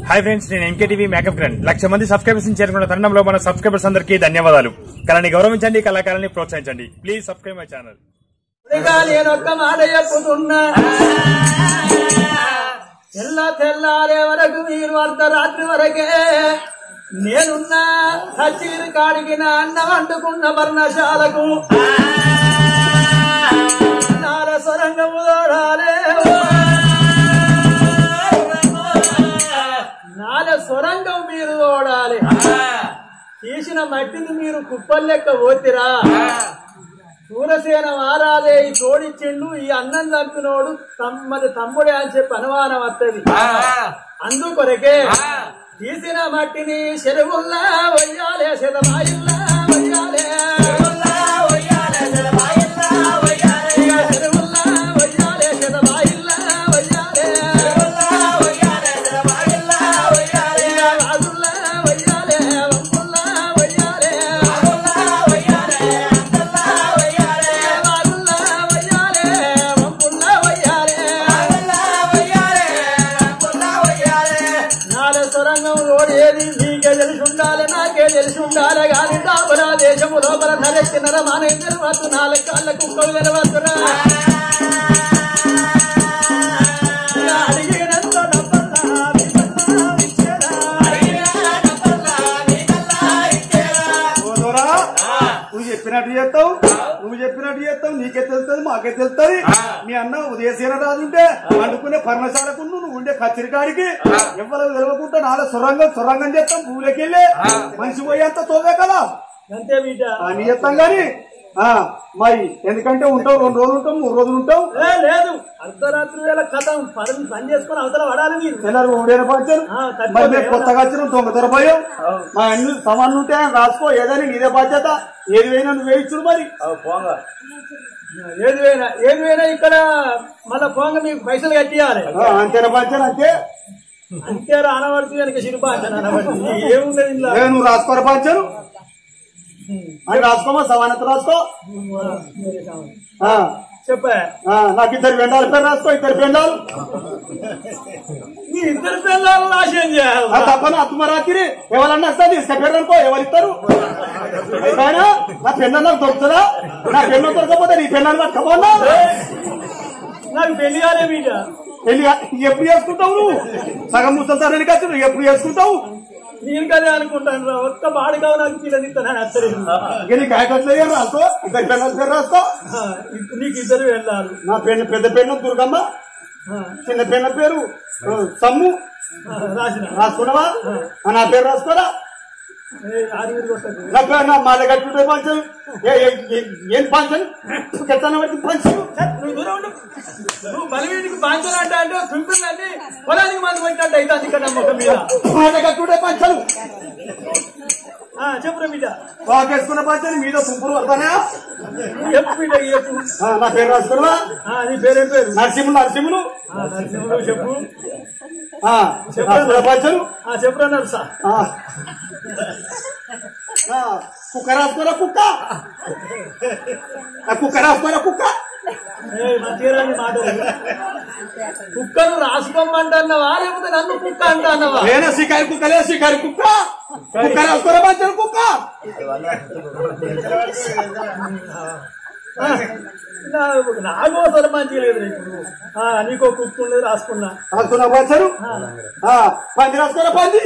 Hi friends నేను MKTV makeup grand lakh మంది subscribers చేరుకున్న తరుణంలో మన సబ్స్క్రైబర్స్ అందరికీ ధన్యవాదాలు కళని గౌరవించండి కళాకారాన్ని ప్రోత్సహించండి ప్లీజ్ సబ్స్క్రైబ్ మై ఛానల్ ఇక నేనొక్క మాట చెప్పుతున్నా తెల్ల తెల్లారే వరకు మీరు అర్ధరాత్రి వరకే నేనున్నా కచీరి కాడికి నా అన్న వండుకున్న వర్ణశాలకు నాల సొరంగము దోడాలే నాల సొరంగం మీరు ఓడాలి తీసిన మట్టిని మీరు కుప్పలు లెక్క పోతిరా సూరసేన వారాలే ఈ తోడిచ్చిండు ఈ అన్నం చంపినోడు తమ్మది తమ్ముడే అని చెప్పి అనుమానం వస్తుంది అందుకొరకే తీసిన మట్టిని చెరువుల్లా వయ్యాలే శతమాయిల్లా వయ్యాలే చెరువుల్లా వయ్యాలే శతమాయిల్లా వయ్యాలే చెరువుల్లా వయ్యాలే శతమాయిల్లా వయ్యాలే చెరువుల్లా వయ్యాలే శతమాయిల్లా వయ్యాలే రాజుల్లా వయ్యాలే వంపుల్లా వయ్యాలే రాజుల్లా వయ్యాలే అంతల్లా వయ్యాలే రాజుల్లా వయ్యాలే వంపుల్లా వయ్యాలే రాజుల్లా వయ్యాలే వంపుల్లా వయ్యాలే నాల సొరంగం రోడేది నీకే తెలిసి ఉండాలి నాకే తెలిసి ఉండాలి గాని దాబరా దేశము లోపల నలెక్కి నరమానే తెలవద్దు నాలుగు కాళ్ళ కుక్కలు తెలవద్దురా అడిగినంత డబ్బల్లా మీకల్లా ఇచ్చేరా. అడిగినంత డబ్బల్లా మీకల్లా ఇచ్చేరా. ఓదోరా, నువ్వు చెప్పినట్టు చేస్తావు నువ్వు చెప్పినట్టు చేస్తావు నీకే తెలుస్తుంది మాకే తెలుస్తుంది మీ అన్న ఉదయసేన రాజుంటే వండుకునే పర్ణశాలకు నువ్వు ఉండే కచ్చరికాడికి ఎవరు తెలవకుండా నాలో సొరంగం సొరంగం చేస్తాం భూమిలోకి వెళ్ళి మనిషి పోయేంత తోవే కదా అంతే బిడ్డ అని చేస్తాం గాని ఆ, మరి ఎందుకంటే ఉంటావు రెండు రోజులు ఉంటాం మూడు రోజులు ఉంటాం ఏ, లేదు అర్ధరాత్రి వేళ కథ పని పని చేసుకొని అవతల పడాలి మీరు తెల్లారు ఉండేన పంచారు ఆ, తక్కువ మరి మేము కొత్తగా వచ్చిన దొంగ దొరపోయాం మా అన్ని సమాన్లు ఉంటే ఆయన రాసుకో ఏదైనా నీదే బాధ్యత ఏది పోయినా నువ్వు వేయించుడు మరి ఏది పోయినా ఏది పోయినా ఇక్కడ మళ్ళా పోంగ మీకు పైసలు కట్టియాలి ఆ, అంతేనా పంచాను అంతే అంతే అనబడుతుంది వెనక సిరిపాంచన అనబడుతుంది ఏముండదు ఇందులో ఏ, నువ్వు రాసుకోరా పంచాను అని రాసుకోమా సమానత రాసుకో ఆ, చెప్పా ఆ, నాకు ఇద్దరు పెండాలు పేరు రాసుకో ఇద్దరు పెండాలు నీ ఇద్దరు పిల్లలు నాశనం చేయాలి ఆ తప్పన అత్తమరాత్రి ఎవరన్నా వస్తా తీసుకపోయారు అనుకో ఎవరు ఇస్తారు అయినా నా పెన్న నాకు దొరుకుతుందా నా పెన్ను దొరకపోతే నీ పెన్నాన్ని పట్టుకపోనా నాకు పెళ్లి కాలే బిడ్డ పెళ్లి ఎప్పుడు చేసుకుంటావు నువ్వు సగం ముసల్తారానికి వచ్చి నువ్వు ఎప్పుడు చేసుకుంటావు నేను కదే అనుకుంటాను రా ఒక్క బాడుగా నాకు పిల్లలు ఇస్తానని అత్తలేదు ఇక నీకు ఆయకట్లు ఏం రాసుకో ఇద్దరు పెన్నుల పేరు రాసుకో ఆ, ఇప్పు- నీకు ఇద్దరు వెళ్ళాలి నా పెన్ను పెద్ద పెన్ను దుర్గమ్మ ఆ, చిన్న పెన్ను పేరు ఆ, సమ్ము ఆ, రాసిన రాసుకున్నావా ఆ, నా పేరు రాసుకోరా ఏ, ఆరుగురు కొట్టకు. నా పేరు నా మాల కట్టుకుంటే పంచం ఏ- ఏ- ఏ- ఏం పంచం కెత్తన పట్టి పంచం నువ్వు దూరం ఉండు నువ్వు బలవీడికి బాంచలు అంటే అంటే తుంటుందండి పొలానికి మంది కొట్టినట్టు అయితే అది ఇక్కడ ముఖం మీద మాల కట్టుకుంటే పంచం ఆ, చెప్పురా బిడ్డ వాకేసుకున్న పంచం మీద తుంపులు పడతానా చెప్పు బిడ్డ చెప్పు ఆ, నా పేరు రాసుకున్నావా ఆ, నీ పేరేం పేరు నరసింహులు నరసింహులు ఆ, నరసింహుడు చెప్పు ఆ, రాసుకున్న పంచం ఆ చెప్పురా నరసా ఆ. ఆ, కుక్క రాసుకోరా కుక్క ఆ, కుక్క రాసుకోరా కుక్క ఏ మంచిగా నీ మాట కుక్కను రాసుకోమంటున్నావా లేకపోతే నన్ను కుక్క అంటున్నావా నేనే షికారి కుక్కలే షికారి కుక్క కుక్క రాసుకోరా పంచం కుక్క ఆ, నా- నాకు అసలు మంచిగా లేదు రే ఇప్పుడు ఆ, నీకో కుక్క ఉండేది రాసుకున్నా రాసుకున్న పంచరు ఆ, పంది రాసుకోరా పంది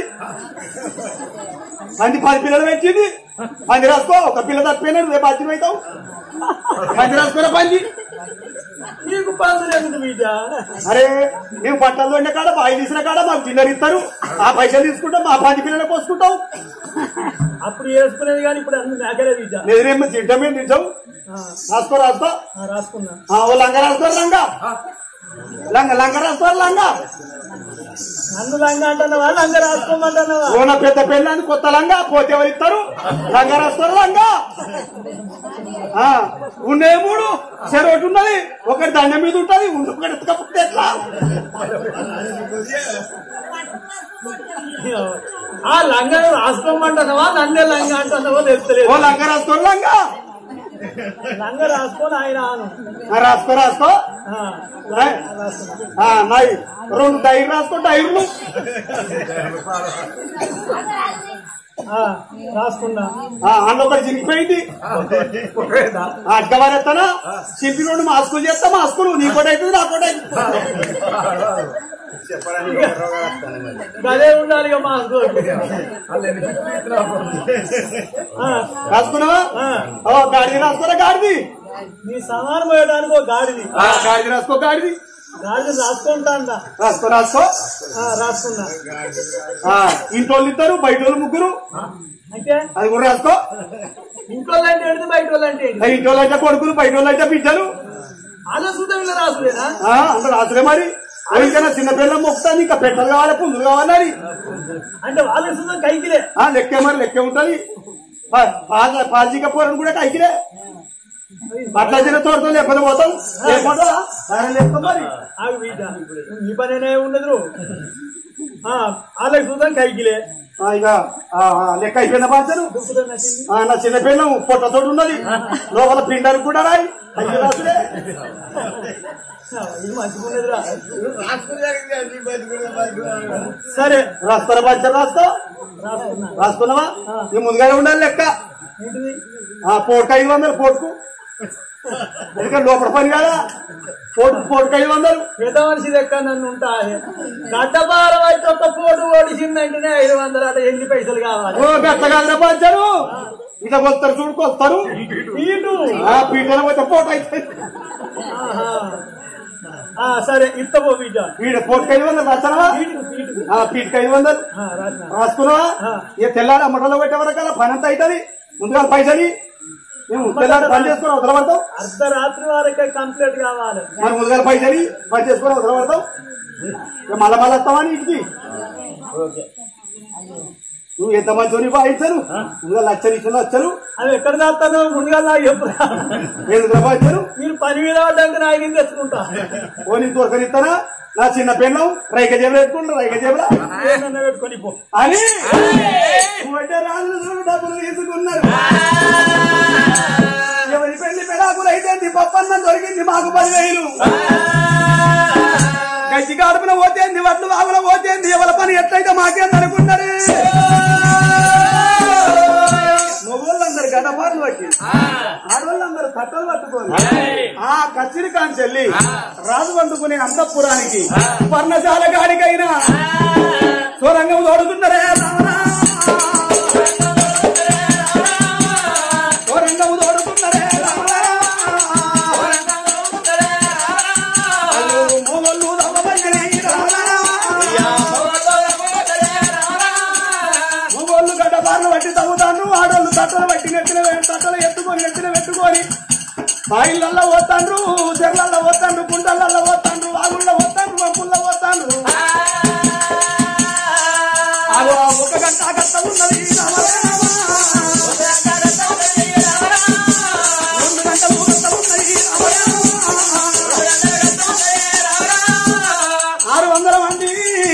పంది పది పిల్లలు పెట్టింది పంది రాసుకో ఒక పిల్ల తప్పిపోయినాడు రేపు అద్దె అవుతావు పంది రాసుకోరా పంది నీకు పందులు ఎందుకు బిడ్డ అరే మేము బట్టలు ఉండే కాడ బాయి తీసిన కాడ మాకు డిన్నర్ ఇస్తారు ఆ పైసలు తీసుకుంటాం మా పంది పిల్లలు పోసుకుంటాం అప్పుడు వేసుకునేది కానీ ఇప్పుడు అన్ని నాకలే బిడ్డ ఎదురేమో తింటామే తింటాం ఆ, రాసుకో రాసుకో ఆ, రాసుకున్నా ఆ, ఓ లంగ రాసుకోరు లంగ లంగ లంగ రాసుకోరు లంగ నన్ను లంగా అంటున్నావా లంగా రాసుకోమంటున్నావా ఓన పెద్ద పెళ్ళని కొత్త లంగా పోతే ఎవరు ఇస్తారు లంగా రాస్తారు లంగా ఆ, ఉండే మూడు చెరు ఒకటి ఉన్నది ఒకటి దండం మీద ఉంటది ఉండి ఒకటి ఎత్తుకపోతే ఎట్లా ఆ లంగా రాసుకోమంటున్నావా నన్నే లంగా అంటున్నావో తెలుస్తలేదు ఓ లంగా రాస్తారు లంగా లంగ రాసుకొని ఆయన ఆను ఆ, రాసుకో రాసుకో ఆ, ఆ, ఆ, నాయి రెండు టైర్ రాసుకో టైర్లు ఆ, రాసుకున్నా ఆ, అందులో ఒకటి చిరిగిపోయింది అడ్డవారెత్తానా చింపి రెండు మాస్కులు చేస్తా మాస్కులు నీ కూడా అవుతుంది నా కూడా అవుతుంది గదే ఉండాలి ఇక మా ఆ, రాసుకున్నావా ఆ. ఓ గాడిది రాసుకోరా గాడిది నీ సమానం పోయడానికి ఒక గాడిది ఆ, గాడిది రాసుకో గాడిది గాడిది రాసుకుంటా అంట. రాసుకో రాసుకో ఆ రాసుకున్నా ఆ, ఇంట్లో వాళ్ళు ఇద్దరు బయట వాళ్ళు ముగ్గురు అంటే అది కూడా రాసుకో ఇంట్లో అంటే ఏంటి బయట వాళ్ళు అంటే ఏంటి ఆ, ఇంట్లో వాళ్ళు అయితే కొడుకులు బయట వాళ్ళు అయితే బిడ్డలు ఆలోచన ఇలా రాసులేనా ఆ, అంత రాసులే మరి ఎవరికైనా చిన్న పిల్లలు మొక్కుతాను ఇంకా పెట్టలు కావాలి పుంజులు కావాలని అంటే వాళ్ళ సుతం కైకిలే ఆ లెక్కే మరి లెక్కే ఉంటది పాజిక పోరని కూడా కైకిలే అట్లా చిన్న తోడుతో లేకపోతే పోతాం లేకపోతే సరే లేకపోతే మరి ఆగు బిడ్డ ఈ పని ఉండదు ఆ వాళ్ళకి సుతం కైకిలే ఆ, ఇక ఆ, ఆ, లెక్క అయిపోయిన బాధ్యను దుక్కుతో నచ్చింది ఆ, నా చిన్న పిల్లం పొట్టతోడు ఉన్నది లోపల పిండానికి కూడా రాయి అయ్యి రాసులే ఇది మంచిగా ఉన్నదిరా సరే రాస్తారా బాధ్యత రాస్తా రాసుకున్నా రాసుకున్నావా ఇక ముందుగానే ఉండాలి లెక్క ఏంటిది ఆ పోటుకు ఐదు వందలు పోటుకు ఎందుకంటే లోపల పని కదా పోటు పోటుకు ఐదు వందలు పెద్ద మనిషి లెక్క నన్ను ఉంటా గడ్డపారం అయితే ఒక పోటు ఓడిచిందంటేనే ఐదు వందలు అట ఎన్ని పైసలు కావాలి ఓ గట్టగా పంచారు ఇట్లా కొస్తారు చూడుకొస్తారు ఇటు ఆ పీటల పోతే పోటు అయితే ఆహా. ఆ, సరే ఇత్తపో బిడ్డ వీడు పోటుకు ఐదు వందలు రాస్తారా ఇటు ఇటు ఆ పీటుకు ఐదు వందలు ఆ, రాసిన రాసుకున్నావా ఇక తెల్లారి అమ్మటంలో పెట్టే వరకల్లా పని అంతా అవుతుంది ముందుగా పైసలి మేము తెల్లారి పని చేసుకుని అవతల పడతాం అర్ధరాత్రి వరకే కంప్లీట్ కావాలి మరి ముందుగా పైసలి పని చేసుకుని అవతల పడతాం ఇక మళ్ళా మళ్ళీ వస్తామని ఇంటికి నువ్వు ఎంత మంచి వాయించారు ముందుగా లచ్చలు ఇచ్చిన లచ్చలు అవి ఎక్కడ దాస్తానో ముందుగా నాకు చెప్పు ఎందుకు వాయించారు మీరు పని మీద పడ్డాక నాకు ఏం తెచ్చుకుంటా ఓ నీకు దొరకనిస్తానా నా చిన్న పెళ్ళం రైక జేబులు పెట్టుకుంటా రైక జేబులా ఏమన్నా పెట్టుకొని పో అని నువ్వంటే రాజులు చూడు డబ్బులు తీసుకున్నారు ఎవరి పెళ్లి పెడాకులు అయితే పప్పన్న దొరికింది మాకు పదివేలు గచ్చి కాడుపున పోతేంది వడ్లు వాగుల పోతేంది ఎవరి పని ఎట్లయితే మాకేంది అనుకున్నారు మొగోళ్ళందరు గడపార్లు పట్టి ఆడవాళ్ళందరూ కట్టలు పట్టుకొని ఆ కచ్చిరి కాంచెల్లి రాజు వండుకునే అంతఃపురానికి పర్ణశాల గాడికైనా సోరంగం తోడుతున్నారే రామరా సోరంగం తోడుతున్నారే రామరా అల్లు మొగళ్ళు దవ్వబడినై రామరా మొగోళ్ళు గడ్డ బార్లు పట్టి తవ్వుతాను ఆడోళ్ళు తట్టలు పట్టి నెత్తిన వే- తట్టలు ఎత్తుకొని నెత్తిన పెట్టుకొని బాయిలల్లో పోతాండ్రు చెర్లల్లో పోతాండ్రు కుంటలల్లో పోతాండ్రు వాగుల్లో పోతాండ్రు వంపుల్లో పోతాండ్రు అదో ఒక గంట గంట ఉన్నది రామరామ. రెండు గంటలు గంట ఉన్నది రామరామ. ఆరు వందల మంది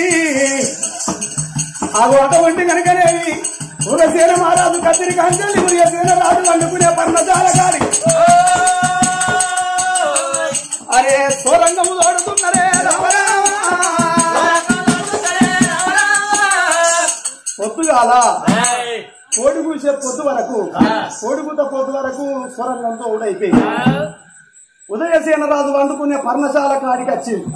ఆరు అటువంటి కనుకనేవి ఉదసేన మహారాజు కత్తిరి కాంచెల్లి ఉదయసేన రాజు వండుకునే పర్ణశాల గారి అరే సోరంగము తోడుతున్నరే రామరామ పొద్దుగాల కోడి కూసే పొద్దు వరకు కోడిగుత పొద్దు వరకు స్వరంగంతో ఊడైపోయింది ఉదయసేన రాజు వండుకునే పర్ణశాల కాడికి వచ్చింది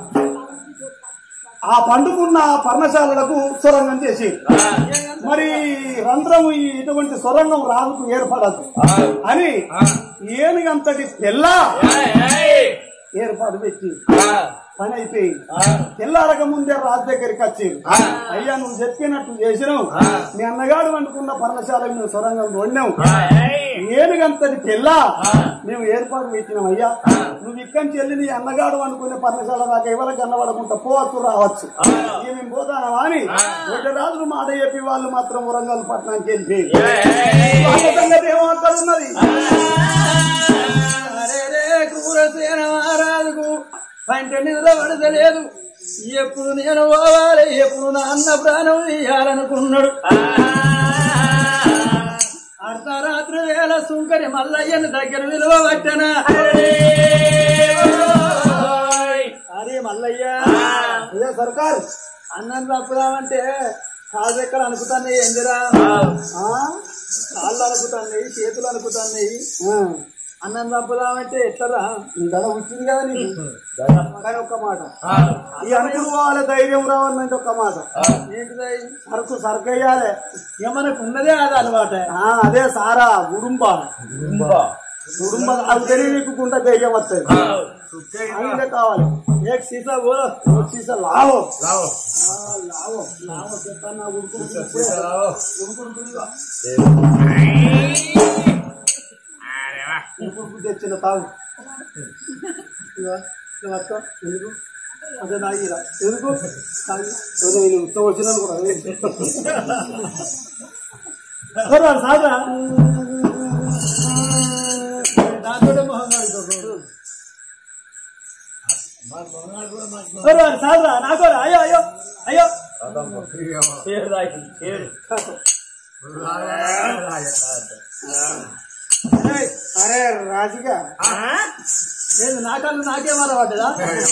ఆ పండుకున్న పర్ణశాలలకు సొరంగం చేసి మరి రంధ్రం ఈ ఇటువంటి సొరంగం రాజుకు ఏర్పడదు అని ఏనుగంతటి పిల్ల ఏర్పాటు పెట్టి పని అయిపోయింది తెల్లారక ముందే రాజు దగ్గరికి వచ్చి అయ్యా నువ్వు చెప్పినట్టు చేసినావు మీ అన్నగాడు వండుకున్న పర్ణశాలకు నువ్వు సొరంగం వండావు ఏనుగంతటి పిల్ల మేము ఏర్పాటు పెట్టినాం అయ్యా నువ్వు ఇక్కడి చెల్లి నీ అన్నగాడు అనుకునే పర్ణశాల దాకా ఎవరు కన్నబడకుండా పోవచ్చు రావచ్చు ఇక మేము పోతానమా అని ఒక రాజులు మాట చెప్పి వాళ్ళు మాత్రం వరంగల్ పట్టణానికి వెళ్ళి వాళ్ళ సంగతి ఏమో అక్కడ ఉన్నది అరే రే క్రూరసేన మహారాజుకు పంట నిద్ర పడతలేదు ఎప్పుడు నేను పోవాలి ఎప్పుడు నా అన్న ప్రాణం ఇయ్యాలనుకున్నాడు అర్థ అర్ధరాత్రి వేళ సుంకరి మల్లయ్యని దగ్గర విలువ పట్టనా అరే మల్లయ్య అదే సర్కార్ అన్నం తప్పుదామంటే కాళ్ళు ఎక్కడ అనుకుతున్నాయి ఎందిరా కాళ్ళు అనుకుతున్నాయి చేతులు అనుకుతున్నాయి అన్నం తప్పుదామంటే ఎట్లరా దడ వచ్చింది కదా నీకు కానీ ఒక్క మాట ఈ అనుకున్న వాళ్ళ ధైర్యం రావాలంటే ఒక్క మాట ఏంటిదై సరుకు సరుకు వేయాలి ఇక మనకు ఉన్నదే అది అలవాట ఆ, అదే సారా గుడుంబ గుడుంబ అది తెలియ నీకు గుంట ధైర్యం వస్తుంది అందుకే కావాలి ఏక్ సీసా బోలో వచ్చేసా లావో లావో లావో లావో చెప్తాను నా ఉడుకుడు ఉడుకుడు తెచ్చిన తాగు ఇదిగో, ఇది పట్టుకో. ఎందుకు అదే నాగిరా ఎందుకు తాగి. ఏదో నేను ఉత్సవం వచ్చినాను కూడా సారా సారా నాతోటే మొహం కడుక్కోకు. సారా సారా నాకోరా అయ్యో అయ్యో అయ్యో ఏడు రాయి, ఏడు. ఏయ్, అరే రాజుగా ఏంది నా కళ్ళు నాకేం అలవాటుదా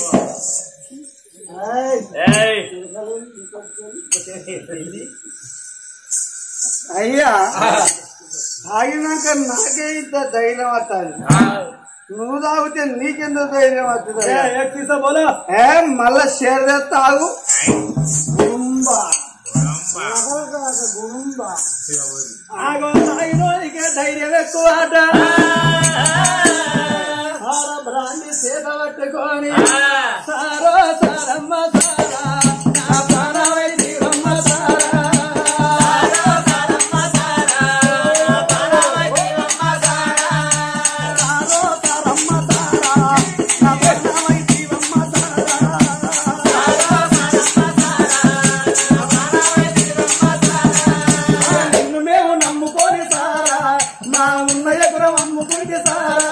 ఏయ్, అయ్యా తాగినాక నాకే ఇంత ధైర్యం వస్తుంది నువ్వు తాగితే నీకెందుకు ధైర్యం వస్తుంది ఏ, ఏక్ సీసా బోలో ఏ మళ్ళా షేర్ తాగు గుడుంబ గుడుంబ ఆగో నాయనోనికే ధైర్యం ఎక్కువ ఆట సార బ్రాండి సీత పట్టుకొని సారో సారమ్మ సారా నా ప్రాణమై తీరమ్మ సారా సారో సారమ్మ సారా నా ప్రాణమై తీరమ్మ సారా నిన్ను మేము నమ్ముకొని సారా మా ఉన్న ఎగురం అమ్ముకుంటే సారా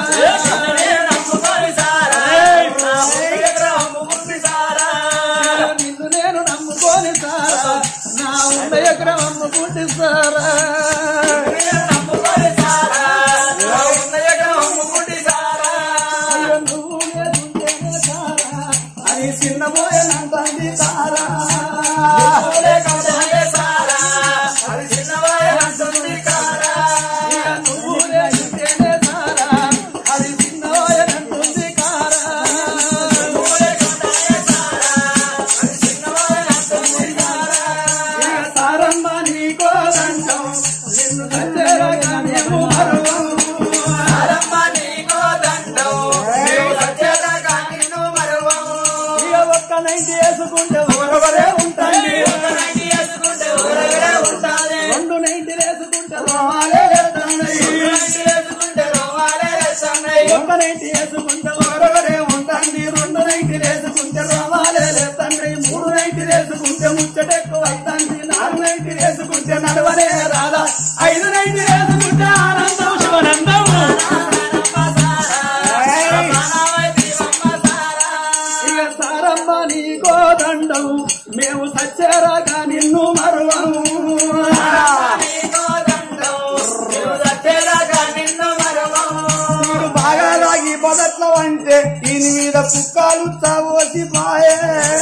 నిన్ను నేను నమ్ముకొని సారా నా ఉన్న ఎకరం అమ్ముకుంటే సారా అయ్యో నువ్వు నేనుంటేనే సారా అని చిన్నబోయేనంటుంది సారా ఇక నువ్వు నేనుంటేనే సారా అది చిన్నబోయేనంటుంది కారా ఇక సారమ్మ నీకో దండం నిన్ను సత్యరాగా మేము మరువం ఇక ఒక్క నైంటి వేసుకుంటే ఒకరొకరే ఉంటుంది రెండు నైంటి వేసుకుంటే రోమాలే వేస్తున్నాయి. ఒక్క నైంటి వేసుకుంటే ఒకరొకరే ఉంటుంది రెండు నైంటి వేసుకుంటే రోమాలే లేతండ్రి మూడు నైంటి వేసుకుంటే ముచ్చటెక్కువ అవుతుంది నాలుగు నైంటి వేసుకుంటే నడవనే రాదా ఐదు నైంటి వేసుకుంటే ఆనందం శివనందం ఇక సారమ్మ నీకో దండం మేము సచ్చారాగా నిన్ను మరువము మీరు బాగా తాగి మొదట్లో అంటే దీని మీద కుక్కలు చావోసి పాయే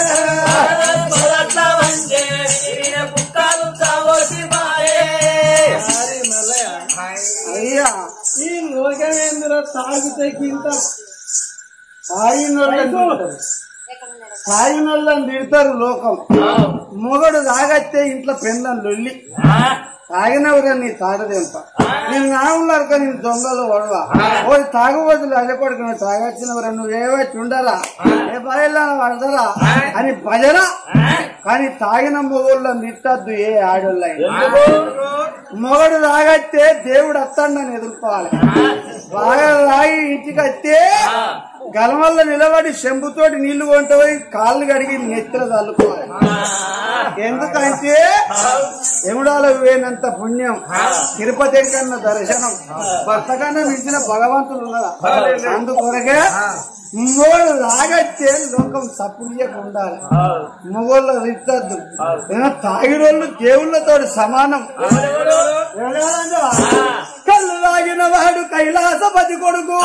అరే మల్లయ్య, అయ్యా ఈ లోకమేంద్ర తాగితే ఇంత తాగినోళ్ళని తిడతారు తాగినోళ్ళని తిడతారు లోకం మొగడు తాగత్తే ఇంట్లో పెండ్లం లొల్లి తాగినవురా నీ తాగదెంప నేను నా ఉన్నారు కానీ నేను దొంగలు వడవా ఓ తాగుబోతులు అదే కొడుకు నువ్వు తాగొచ్చినవరా నువ్వు ఏవచ్చి ఉండరా ఏ బయలు పడతారా అని భజన కానీ తాగిన మొగోళ్ళని తిట్టద్దు ఏ ఆడోళ్ళైనా మొగడు తాగత్తే దేవుడు వస్తాడని ఎదుర్కోవాలి బాగా తాగి ఇంటికి వస్తే గలమల్ల నిలబడి చెంబుతోటి నీళ్లు కొంటపోయి కాళ్ళు కడిగి నెత్తిన చల్లుకోవాలి ఎందుకంటే ఎముడాల వేనంత పుణ్యం తిరుపతి కన్నా దర్శనం భర్త కన్నా మించిన భగవంతుడు ఉన్నదా అందుకొరకే మొగోళ్ళు తాగచ్చే లోకం సపుడియకు ఉండాలి మొగోళ్ళు తిట్టద్దు తాగిరోళ్ళు దేవుళ్ళతో సమానం కళ్ళు తాగిన వాడు కైలాసపతి కొడుకు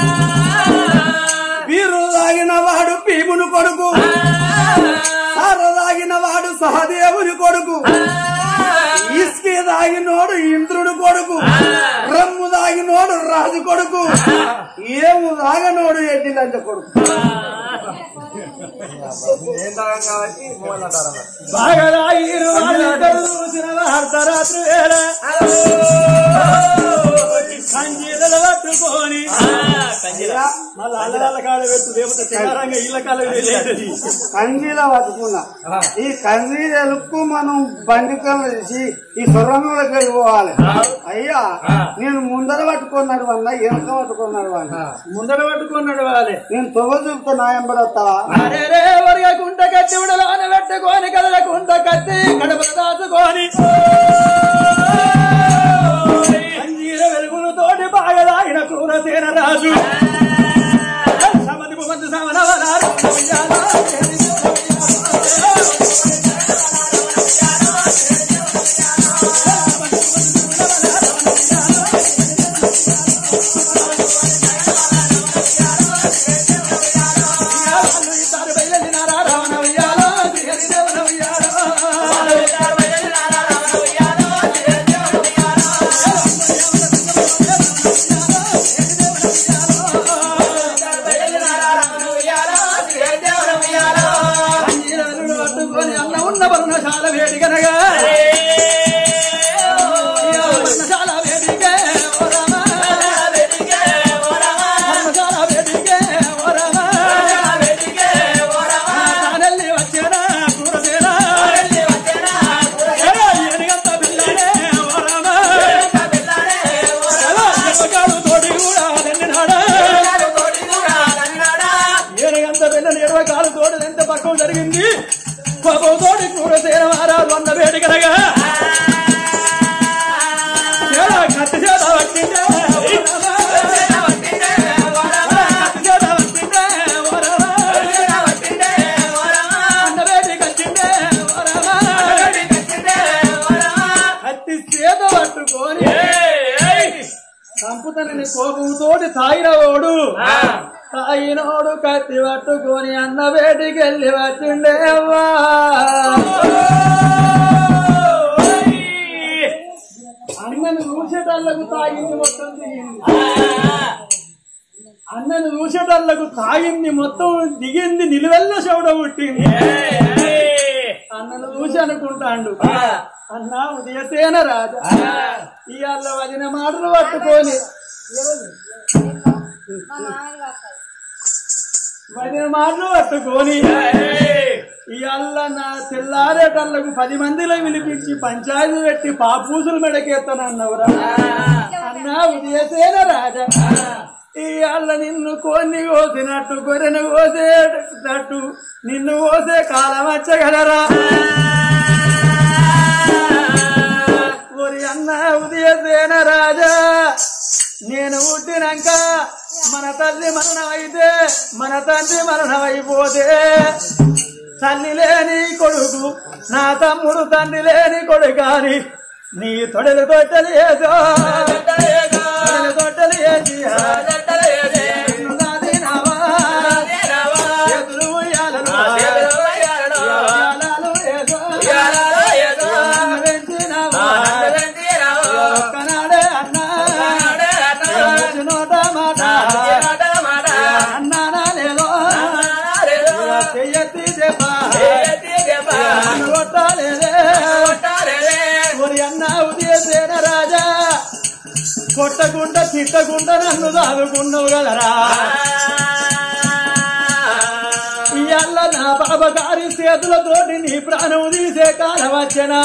వీరు తాగిన వాడు భీముని కొడుకు సార తాగిన వాడు సహదేవుని కొడుకు ఇస్కి తాగినోడు ఇంద్రుడు కొడుకు రమ్ము తాగినోడు రాజు కొడుకు ఏము తాగనోడు ఎడ్డిలంట కొడుకు బాగా రాయిరు వాళ్ళిద్దరు చూసిన అర్ధరాత్రి వేళ కంజీలలో పట్టుకొని మళ్ళీ అల్లల కాడ పెట్టు లేకపోతే తిన్నారంగా ఇళ్ళ కాడ లేదు కంజీల పట్టుకున్నా ఈ కంజీలకు మనం బండి కళ్ళు తీసి ఈ సొరంగంలోకి వెళ్ళిపోవాలి అయ్యా నేను ముందర పట్టుకున్నాడు వల్ల వెనక పట్టుకున్నాడు వల్ల ముందర పట్టుకున్నాడు వాళ్ళే నేను తొవ్వ చూపుతా నాయంబడి వస్తావా అరే రే వరగా కుంట కత్తి ఉడలోన పెట్టుకొని కదల కుంట కత్తి కడపల దాచుకొని అంజీర వెలుగులు తోటి బాగా లాగిన క్రూరసేన రాజు సమది మంది సమనవనారు రావణ ఉయ్యాలో శ్రీహరి దేవన ఉయ్యాలో అంజీరవెలుగులు పట్టుకొని అన్న ఉన్న పర్ణశాల వేడికనగా పర్ణశాల వేడికే ఓ రామ. పర్ణశాల వేడికే ఓ రామ. తానెల్లి వచ్చేనా కూరసేన. ఏయ్, ఎనిగంత పిల్లనే ఓ రామ. ఎలా ఎప్పకాడు తోడి కూడా నిన్ననాడా. ఏనుగంత పిల్లని ఇరవై కాలు తోడు ఎంత పక్కన జరిగింది పాపం తోడి కూడా సేనవారాలు వంద వేడికనగా చేరా కత్తి చేత పట్టిందే కత్తి చేత పట్టిందే వంద వేడికి వచ్చిందే కత్తి చేత పట్టుకొని సంపుతనని కోపంతోటి తాగినవాడు తాగినోడు కత్తి పట్టుకొని అన్న వేటికి వెళ్ళి వచ్చిండేవా అన్నను చూసేటల్లకు తాగింది మొత్తం దిగింది అన్నను చూసేటల్లకు తాగింది మొత్తం దిగింది నిలువెల్ల చెవుడ పుట్టింది అన్నను చూసి అనుకుంటాండు అన్న ఉదయసేన రాజా ఇవాళ వదిన మాటలు పట్టుకొని వదిన మాటలు పట్టుకొని ఇవాళ నా తెల్లారేటల్లకు పది మందిలో వినిపించి పంచాయతీ పెట్టి పాపూసులు మెడకెత్తనన్నవురా అన్నా ఉదయసేన రాజా ఇవాళ నిన్ను కొన్ని కోసినట్టు గొర్రెను కోసేటట్టు నిన్ను కోసే కాలం వచ్చగలరా ఓరి అన్న ఉదయసేన రాజా నేను పుట్టినాక మన తల్లి మరణం అయితే మన తండ్రి మరణం అయిపోతే తల్లి లేని కొడుకు నా తమ్ముడు తండ్రి లేని కొడుకాని నీ తొడలు తొట్టలు ఏదో తొడలు తొట్టలు ఏది నిన్ను నాదినావా? చేతులు ఉయ్యాలలో. ఉయ్యాలాలు ఏదో. నన్ను పెంచినావా? ఒక్కనాడే అన్నా నోట మాట అన్నానా లేదో చెయ్యెత్తి చెప్పా నన్ను కొట్టాలేదే ఒరి అన్న ఉదయసేన రాజా కొట్టకుండా తిట్టకుండా నన్ను దాదుకున్నావు కదరా ఇయ్యాల నా బాబ గారి చేతులతోటి నీ ప్రాణం తీసే కాలం వచ్చనా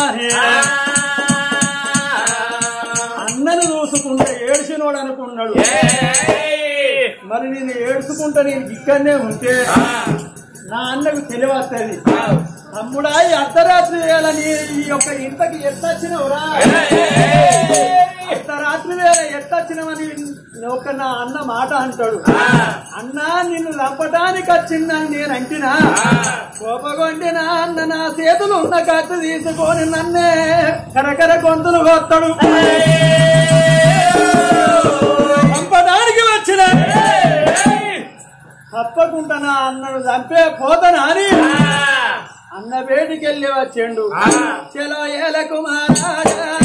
అన్నను చూసుకుంటే ఏడ్చినోడు అనుకున్నాడు మరి నేను ఏడ్చుకుంటా నేను ఇక్కడనే ఉంటే నా అన్నకు తెలివస్తుంది తమ్ముడా ఈ అర్ధరాత్రి వేళ నీ ఈ యొక్క ఇంతకి ఎట్ట వచ్చినవురా అర్ధరాత్రి వేళ ఎట్ట వచ్చినవని ఒక నా అన్న మాట అంటాడు అన్నా నిన్ను లంపటానికి వచ్చిందని నేను అంటినా కోపగొండి నా అన్న నా చేతులు ఉన్న కట్టు తీసుకొని నన్నే కరకర గొంతులు కొత్తడు చంపడానికి వచ్చిన తప్పకుండా నా అన్నను చంపే పోతనా అని అన్న వేడికెళ్ళి వచ్చిండు చలో ఏల కుమారాజా